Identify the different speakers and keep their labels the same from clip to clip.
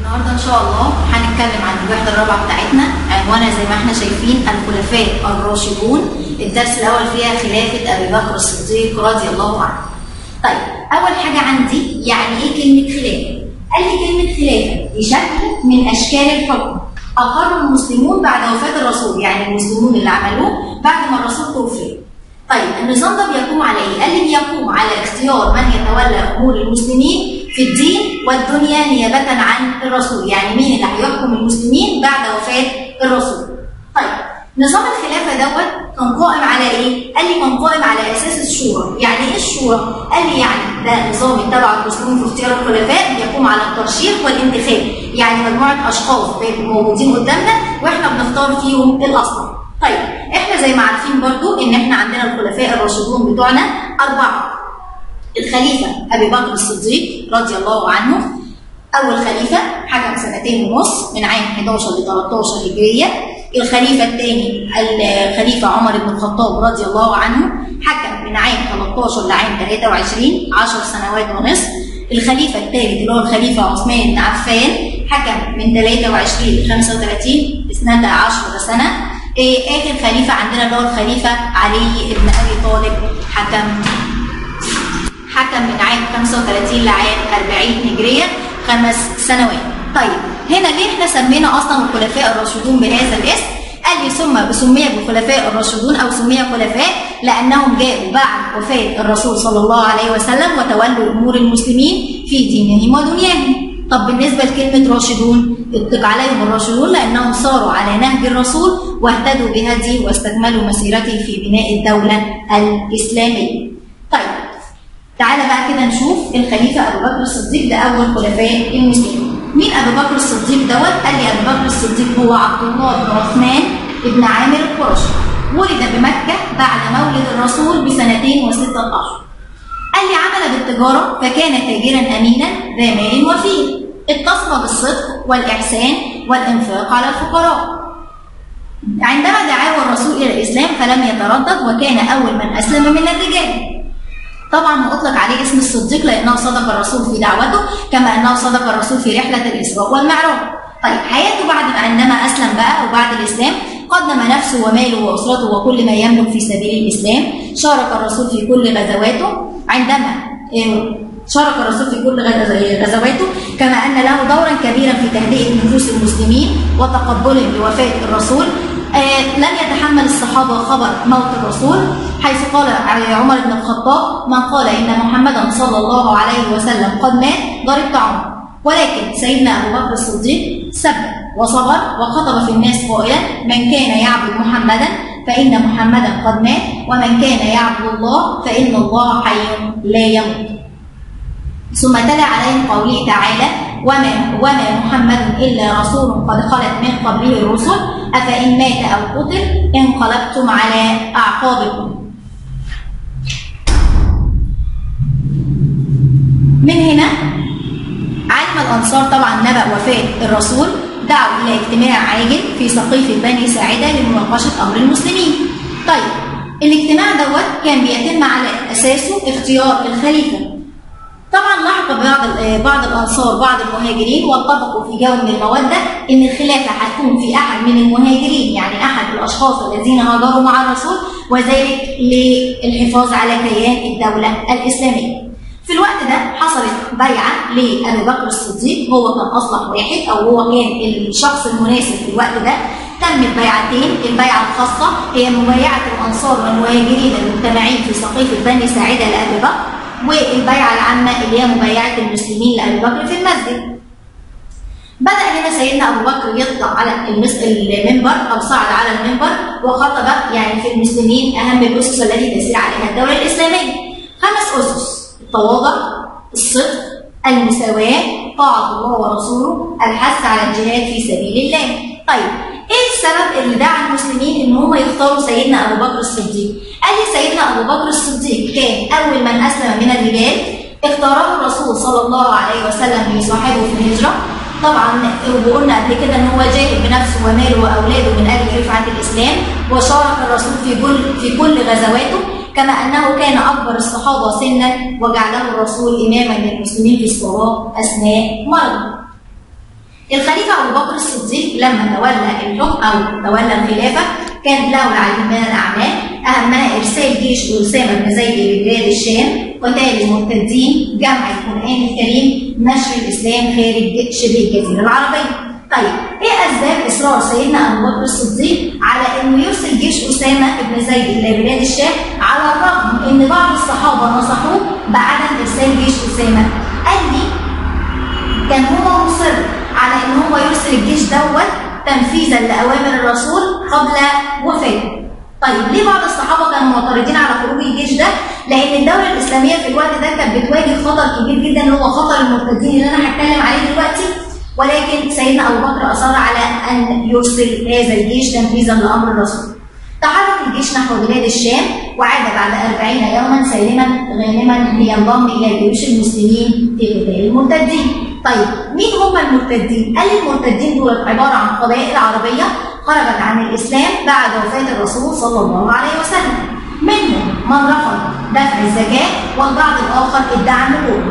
Speaker 1: النهارده ان شاء الله هنتكلم عن الوحده الرابعه بتاعتنا عنوانها زي ما احنا شايفين الخلفاء الراشدون الدرس الاول فيها خلافه ابي بكر الصديق رضي الله عنه. طيب اول حاجه عندي يعني ايه كلمه خلافه؟ قال لي كلمه خلافه دي شكل من اشكال الحكم اقره المسلمون بعد وفاه الرسول يعني المسلمون اللي عملوه بعد ما الرسول توفي. طيب النظام ده بيقوم على ايه؟ قال لي بيقوم على اختيار من يتولى امور المسلمين في الدين والدنيا نيابة عن الرسول، يعني مين اللي هيحكم المسلمين بعد وفاة الرسول. طيب نظام الخلافة دوت كان قائم على ايه؟ قال لي كان قائم على اساس الشورى، يعني ايه الشورى؟ قال لي يعني ده نظام اتبعه المسلمون في اختيار الخلفاء بيقوم على الترشيح والانتخاب، يعني مجموعة اشخاص بيبقوا موجودين قدامنا واحنا بنختار فيهم الاصلح. طيب احنا زي ما عارفين برضو ان احنا عندنا الخلفاء الراشدون بتوعنا اربعه الخليفه ابي بكر الصديق رضي الله عنه اول خليفه حكم سنتين ونص من عام 11 ل 13 هجريه الخليفه الثاني الخليفه عمر بن الخطاب رضي الله عنه حكم من عام 13 لعام 23 10 سنوات ونصف الخليفه الثالث اللي هو الخليفه عثمان بن عفان حكم من 23 ل 35 12 سنه إيه اخر خليفه عندنا اللي هو الخليفه علي بن ابي طالب حكم حكم من عام 35 لعام 40 هجريه خمس سنوات. طيب هنا ليه احنا سمينا اصلا الخلفاء الراشدون بهذا الاسم؟ قال لي ثم سمي بالخلفاء الراشدون او سمي خلفاء لانهم جاءوا بعد وفاه الرسول صلى الله عليه وسلم وتولوا امور المسلمين في دينهم ودنياهم. طب بالنسبه لكلمه راشدون اطلق عليهم الراشدون لانهم صاروا على نهج الرسول واهتدوا بهديه واستكملوا مسيرته في بناء الدوله الاسلاميه. طيب تعالى بقى كده نشوف الخليفه ابو بكر الصديق ده اول خلفاء المسلمين. مين ابو بكر الصديق دوت؟ قال لي ابو بكر الصديق هو عبد الله بن عثمان بن عامر القرشي. ولد بمكه بعد مولد الرسول بسنتين وسته اشهر. قال لي عمل بالتجارة فكان تاجرا أمينا ذا مال وفير اتصف بالصدق والإحسان والإنفاق على الفقراء عندما دعاه الرسول إلى الإسلام فلم يتردد وكان أول من أسلم من الرجال طبعا أطلق عليه اسم الصديق لأنه صدق الرسول في دعوته كما أنه صدق الرسول في رحلة الإسراء والمعراج طيب حياته بعد عندما أسلم بقى وبعد الإسلام قدم نفسه وماله وأسرته وكل ما يملك في سبيل الإسلام شارك الرسول في كل غزواته عندما شارك الرسول في كل غزواته كما ان له دورا كبيرا في تهدئه نفوس المسلمين وتقبلهم لوفاه الرسول لم يتحمل الصحابه خبر موت الرسول حيث قال عمر بن الخطاب من قال ان محمدا صلى الله عليه وسلم قد مات ضرب طعامه ولكن سيدنا ابو بكر الصديق سبب وصبر وخطب في الناس قائلا من كان يعبد محمدا فإن محمدا قد مات ومن كان يعبد الله فإن الله حي لا يموت ثم تلا عليهم قوله تعالى وما وما محمد إلا رسول قد خلت من قبله الرسل أفإن مات أو قتل انقلبتم على أعقابكم من هنا علم الأنصار طبعا نبأ وفاة الرسول دعوا إلى اجتماع عاجل في سقيفة بني ساعدة لمناقشة أمر المسلمين. طيب الاجتماع دوت كان بيتم على أساسه اختيار الخليفة. طبعا لاحظ بعض بعض الأنصار بعض المهاجرين واتفقوا في جو من المودة إن الخلافة هتكون في أحد من المهاجرين يعني أحد الأشخاص الذين هاجروا مع الرسول وذلك للحفاظ على كيان الدولة الإسلامية. في الوقت ده حصلت بيعة لأبي بكر الصديق هو كان أصلح واحد أو هو كان الشخص المناسب في الوقت ده تمت بيعتين البيعة الخاصة هي مبايعة الأنصار والمهاجرين المجتمعين في سقيفة بني ساعدة لأبي بكر والبيعة العامة اللي هي مبايعة المسلمين لأبي بكر في المسجد بدأ هنا سيدنا أبو بكر يطلع على المنبر أو صعد على المنبر وخطب يعني في المسلمين أهم الأسس التي تسير عليها الدولة الإسلامية خمس أسس التواضع الصدق المساواة طاعة الله ورسوله الحث على الجهاد في سبيل الله طيب ايه السبب اللي دعا المسلمين ان هم يختاروا سيدنا ابو بكر الصديق قال لي سيدنا ابو بكر الصديق كان اول من اسلم من الرجال اختاره الرسول صلى الله عليه وسلم ليصاحبه في الهجره طبعا وقلنا قبل كده ان هو جاهد بنفسه وماله واولاده من اجل رفعه الاسلام وشارك الرسول في كل في كل غزواته كما انه كان اكبر الصحابه سنا وجعله الرسول اماما للمسلمين في الصلاه اثناء مرضه. الخليفة أبو بكر الصديق لما تولى الحكم أو تولى الخلافة كان له العديد من الأعمال أهمها إرسال جيش أسامة بن زيد لبلاد الشام قتال المرتدين جمع القرآن الكريم نشر الإسلام خارج شبه الجزيرة العربية طيب ايه اسباب اصرار سيدنا ابو بكر الصديق على انه يرسل جيش اسامه بن زيد الى بلاد الشام على الرغم ان بعض الصحابه نصحوه بعدم ارسال جيش اسامه قال لي كان هو مصر على ان هو يرسل الجيش دوت تنفيذا لاوامر الرسول قبل وفاته. طيب ليه بعض الصحابه كانوا معترضين على خروج الجيش ده؟ لان الدوله الاسلاميه في الوقت ده كانت بتواجه خطر كبير جدا اللي هو خطر المرتدين اللي انا هتكلم عليه دلوقتي ولكن سيدنا ابو بكر اصر على ان يرسل هذا الجيش تنفيذا لامر الرسول. تحرك الجيش نحو بلاد الشام وعاد بعد أربعين يوما سالما غانما لينضم إلى جيوش المسلمين في قتال المرتدين. طيب مين هم المرتدين؟ قال المرتدين دول عبارة عن قبائل عربية خرجت عن الإسلام بعد وفاة الرسول صلى الله عليه وسلم. منهم من رفض دفع الزكاة والبعض الآخر ادعى النبوة.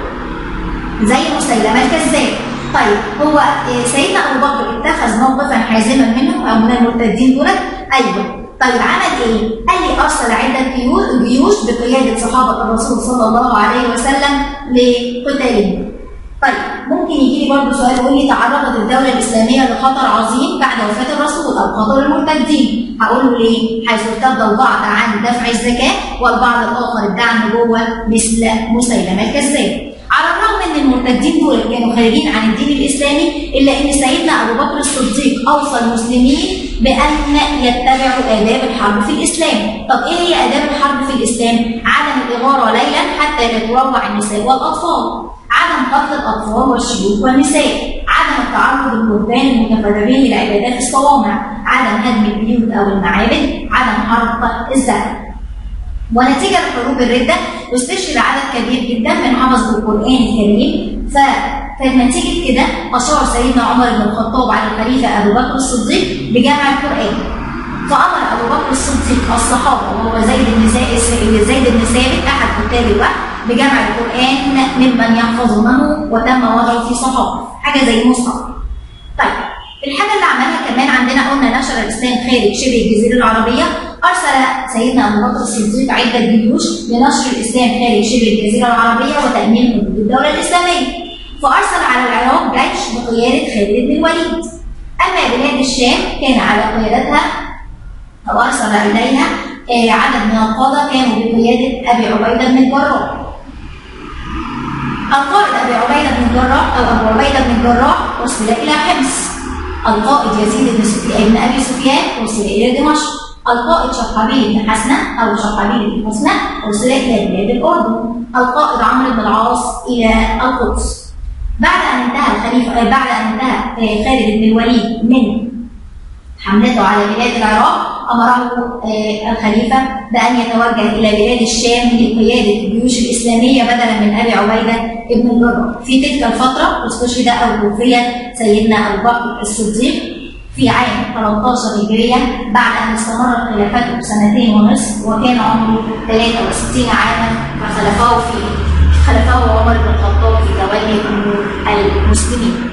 Speaker 1: زي مسيلمة الكذاب. طيب هو سيدنا ابو بكر اتخذ موقفا حازما منهم او من المرتدين دول ايوه طيب عمل ايه؟ قال لي ارسل عده جيوش بقياده صحابه الرسول صلى الله عليه وسلم لقتالهم. طيب ممكن يجي لي برضه سؤال يقول لي تعرضت الدوله الاسلاميه لخطر عظيم بعد وفاه الرسول او خطر المرتدين. هقول له ليه؟ حيث ارتد البعض عن دفع الزكاه والبعض الاخر ادعى النبوه مثل مسيلمه الكذاب. على الرغم ان المرتدين دول كانوا خارجين عن الدين الاسلامي الا ان سيدنا ابو بكر الصديق اوصى المسلمين بان يتبعوا اداب الحرب في الاسلام. طب ايه هي اداب الحرب في الاسلام؟ عدم الاغاره ليلا حتى لا تروع النساء والاطفال. عدم قتل الاطفال والشيوخ والنساء. عدم التعرض للرهبان المتفرغين لعبادات الصوامع. عدم هدم البيوت او المعابد. عدم حرق الزرع. ونتيجة لحروب الردة استشهد عدد كبير جدا من حفظ القرآن الكريم فنتيجة كده أشار سيدنا عمر بن الخطاب على الخليفة أبو بكر الصديق بجمع القرآن فأمر أبو بكر الصديق الصحابة وهو زيد بن زيد بن ثابت أحد كتاب الوحي بجمع القرآن ممن يحفظونه وتم وضعه في صحابة حاجة زي مصحف طيب الحاجة اللي عملها كمان عندنا قلنا نشر الإسلام خارج شبه الجزيرة العربية أرسل سيدنا أبو بكر الصديق عدة جيوش لنشر الإسلام خارج شبه الجزيرة العربية وتأمين حدود الدولة الإسلامية. فأرسل على العراق جيش بقيادة خالد بن الوليد. أما بلاد الشام كان على قيادتها أو أرسل إليها عدد من القادة كانوا بقيادة أبي عبيدة بن الجراح. القائد أبي عبيدة بن الجراح أو أبو عبيدة بن الجراح أرسل إلى حمص. القائد يزيد بن سفيان بن أبي سفيان أرسل إلى دمشق. القائد شقابيل بن حسنة أو شقابيل بن حسنة أرسل إلى بلاد الأردن. القائد عمرو بن العاص إلى القدس. بعد أن انتهى الخليفة بعد أن انتهى خالد بن الوليد من حملته على بلاد العراق أمره الخليفة بأن يتوجه إلى بلاد الشام لقيادة الجيوش الإسلامية بدلا من أبي عبيدة بن الجراح. في تلك الفترة استشهد أو توفي سيدنا أبو بكر الصديق في عام 13 هجرية بعد أن استمرت خلافته سنتين ونصف وكان عمره 63 عاما فخلفه في خلفه عمر بن الخطاب في تولي أمور المسلمين.